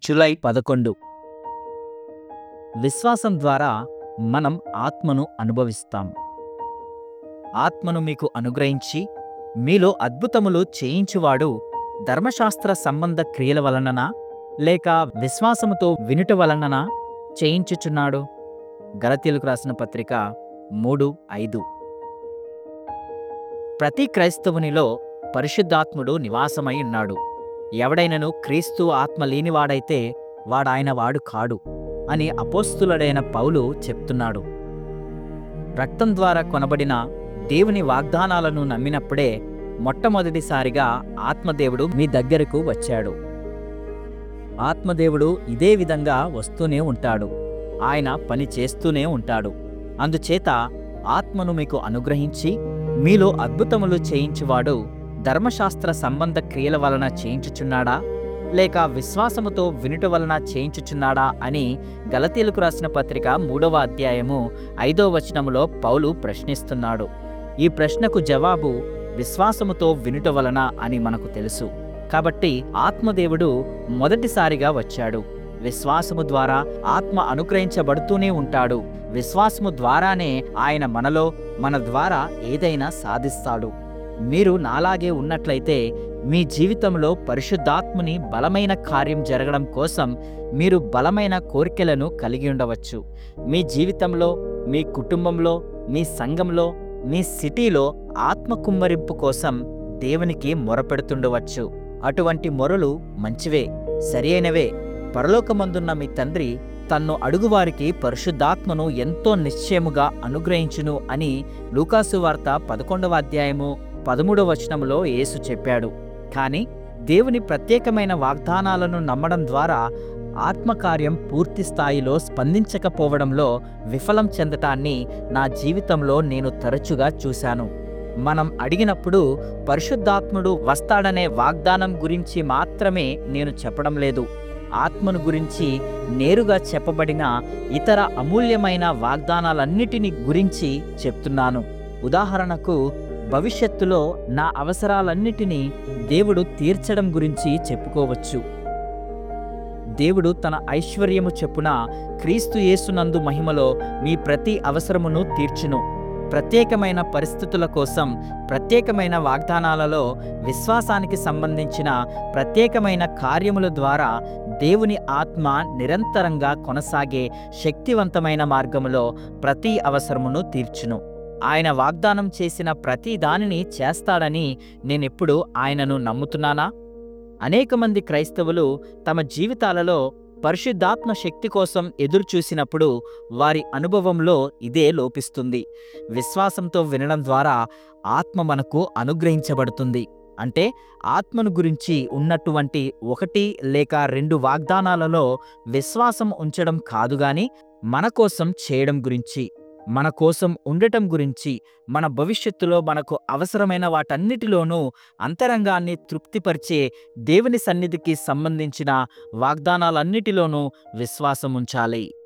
July పదకొండు విశ్వాసం ద్వారా మనం ఆత్మను అనుభవిస్తాం ఆత్మను మీకు అనుగ్రహించి మీలో అద్భుతములు చేయించువాడు ధర్మశాస్త్ర సంబంధ క్రియల వలననా లేక విశ్వాసముతో వినుట వలననా చేయించుచున్నాడు గలతీలకు రాసిన పత్రిక మూడు ఐదు ప్రతి క్రైస్తవునిలో పరిశుద్ధాత్ముడు నివాసమై ఉన్నాడు ఎవడైనను క్రీస్తు ఆత్మ లేనివాడైతే వాడాయన వాడు కాడు అని అపోస్తులుడైన పౌలు చెప్తున్నాడు రక్తం ద్వారా కొనబడిన దేవుని వాగ్దానాలను నమ్మినప్పుడే మొట్టమొదటిసారిగా ఆత్మదేవుడు మీ దగ్గరకు వచ్చాడు ఆత్మదేవుడు ఇదే విధంగా వస్తూనే ఉంటాడు ఆయన పని చేస్తూనే ఉంటాడు అందుచేత ఆత్మను మీకు అనుగ్రహించి మీలో అద్భుతములు చేయించువాడు ధర్మశాస్త్ర సంబంధ క్రియల వలన చేయించుచున్నాడా లేక విశ్వాసముతో వినుట వలన చేయించుచున్నాడా అని గలతీలకు రాసిన పత్రిక మూడవ అధ్యాయము ఐదో వచనములో పౌలు ప్రశ్నిస్తున్నాడు ఈ ప్రశ్నకు జవాబు విశ్వాసముతో వినుట వలన అని మనకు తెలుసు కాబట్టి ఆత్మదేవుడు మొదటిసారిగా వచ్చాడు విశ్వాసము ద్వారా ఆత్మ అనుగ్రహించబడుతూనే ఉంటాడు విశ్వాసము ద్వారానే ఆయన మనలో మన ద్వారా ఏదైనా సాధిస్తాడు మీరు నాలాగే ఉన్నట్లయితే మీ జీవితంలో పరిశుద్ధాత్ముని బలమైన కార్యం జరగడం కోసం మీరు బలమైన కోరికలను కలిగి ఉండవచ్చు మీ జీవితంలో మీ కుటుంబంలో మీ సంఘంలో మీ సిటీలో ఆత్మ కుమ్మరింపు కోసం దేవునికి మొరపెడుతుండవచ్చు అటువంటి మొరలు మంచివే సరియైనవే పరలోకమందున్న మీ తండ్రి తన్ను అడుగువారికి పరిశుద్ధాత్మను ఎంతో నిశ్చయముగా అనుగ్రహించును అని లూకాసు వార్త పదకొండవ అధ్యాయము పదమూడవ వచనములో యేసు చెప్పాడు కానీ దేవుని ప్రత్యేకమైన వాగ్దానాలను నమ్మడం ద్వారా ఆత్మకార్యం పూర్తి స్థాయిలో స్పందించకపోవడంలో విఫలం చెందటాన్ని నా జీవితంలో నేను తరచుగా చూశాను మనం అడిగినప్పుడు పరిశుద్ధాత్ముడు వస్తాడనే వాగ్దానం గురించి మాత్రమే నేను చెప్పడం లేదు ఆత్మను గురించి నేరుగా చెప్పబడిన ఇతర అమూల్యమైన వాగ్దానాలన్నిటిని గురించి చెప్తున్నాను ఉదాహరణకు భవిష్యత్తులో నా అవసరాలన్నిటినీ దేవుడు తీర్చడం గురించి చెప్పుకోవచ్చు దేవుడు తన ఐశ్వర్యము చెప్పున క్రీస్తు యేసునందు మహిమలో మీ ప్రతి అవసరమును తీర్చును ప్రత్యేకమైన పరిస్థితుల కోసం ప్రత్యేకమైన వాగ్దానాలలో విశ్వాసానికి సంబంధించిన ప్రత్యేకమైన కార్యముల ద్వారా దేవుని ఆత్మ నిరంతరంగా కొనసాగే శక్తివంతమైన మార్గములో ప్రతి అవసరమును తీర్చును ఆయన వాగ్దానం చేసిన ప్రతి దానిని చేస్తాడని నేనెప్పుడు ఆయనను నమ్ముతున్నానా అనేక మంది క్రైస్తవులు తమ జీవితాలలో పరిశుద్ధాత్మ శక్తి కోసం ఎదురుచూసినప్పుడు వారి అనుభవంలో ఇదే లోపిస్తుంది విశ్వాసంతో వినడం ద్వారా ఆత్మ మనకు అనుగ్రహించబడుతుంది అంటే ఆత్మను గురించి ఉన్నటువంటి ఒకటి లేక రెండు వాగ్దానాలలో విశ్వాసం ఉంచడం కాదు గాని మన కోసం చేయడం గురించి మన కోసం ఉండటం గురించి మన భవిష్యత్తులో మనకు అవసరమైన వాటన్నిటిలోనూ అంతరంగాన్ని తృప్తిపరిచే దేవుని సన్నిధికి సంబంధించిన వాగ్దానాలన్నిటిలోనూ విశ్వాసం ఉంచాలి